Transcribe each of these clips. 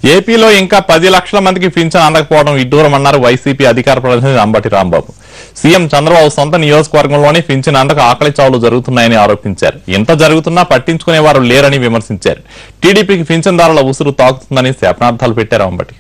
ఏపీలో ఇంకా పది లక్షల మందికి పింఛన్ అందకపోవడం విడ్డూరమన్నారు వైసీపీ అధికార ప్రతినిధి అంబటి రాంబాబు సీఎం చంద్రబాబు సొంత నియోజకవర్గంలోనే పింఛన్ అందక ఆకలి చావులు జరుగుతున్నాయని ఆరోపించారు ఎంత జరుగుతున్నా పట్టించుకునేవారు లేరని విమర్శించారు టీడీపీకి పింఛన్దారుల ఉసురు తాకుతుందని శాపనార్థాలు పెట్టారు అంబటి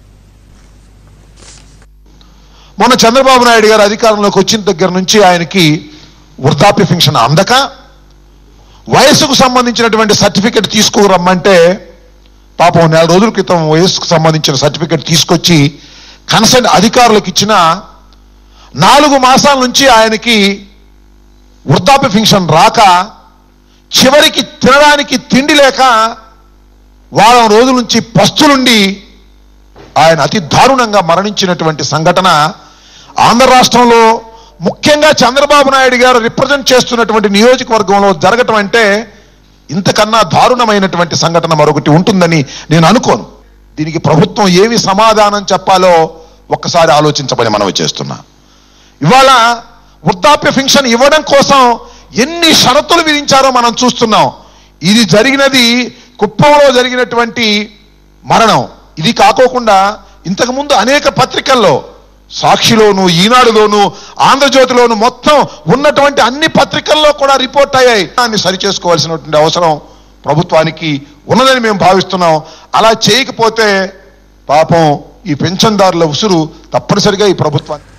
మొన్న చంద్రబాబు నాయుడు గారు అధికారంలోకి వచ్చిన దగ్గర నుంచి ఆయనకి వృద్ధాప్య పెన్షన్ అందక వయసుకు సంబంధించినటువంటి సర్టిఫికెట్ తీసుకురమ్మంటే పాపం నెల రోజుల క్రితం వయసుకు సంబంధించిన సర్టిఫికెట్ తీసుకొచ్చి కన్సర్న్ అధికారులకు ఇచ్చిన నాలుగు మాసాల నుంచి ఆయనకి వృద్ధాప్య పెన్షన్ రాక చివరికి తినడానికి తిండి లేక వారం రోజుల నుంచి పస్తులుండి ఆయన అతి దారుణంగా మరణించినటువంటి సంఘటన ఆంధ్ర రాష్ట్రంలో ముఖ్యంగా చంద్రబాబు నాయుడు గారు రిప్రజెంట్ చేస్తున్నటువంటి నియోజకవర్గంలో జరగటం అంటే ఇంతకన్నా దారుణమైనటువంటి సంఘటన మరొకటి ఉంటుందని నేను అనుకోను దీనికి ప్రభుత్వం ఏమి సమాధానం చెప్పాలో ఒక్కసారి ఆలోచించమని మనవి చేస్తున్నా ఇవాళ వృద్ధాప్య పెన్షన్ ఇవ్వడం కోసం ఎన్ని షరతులు విధించారో మనం చూస్తున్నాం ఇది జరిగినది కుప్పంలో జరిగినటువంటి మరణం ఇది కాకోకుండా ఇంతకుముందు అనేక పత్రికల్లో సాక్షిలోను ఈనాడులోను ఆంధ్రజ్యోతిలోను మొత్తం ఉన్నటువంటి అన్ని పత్రికల్లో కూడా రిపోర్ట్ అయ్యాయి దాన్ని సరిచేసుకోవాల్సినటువంటి అవసరం ప్రభుత్వానికి ఉన్నదని మేము భావిస్తున్నాం అలా చేయకపోతే పాపం ఈ పెన్షన్దారుల ఉసురు తప్పనిసరిగా ఈ ప్రభుత్వానికి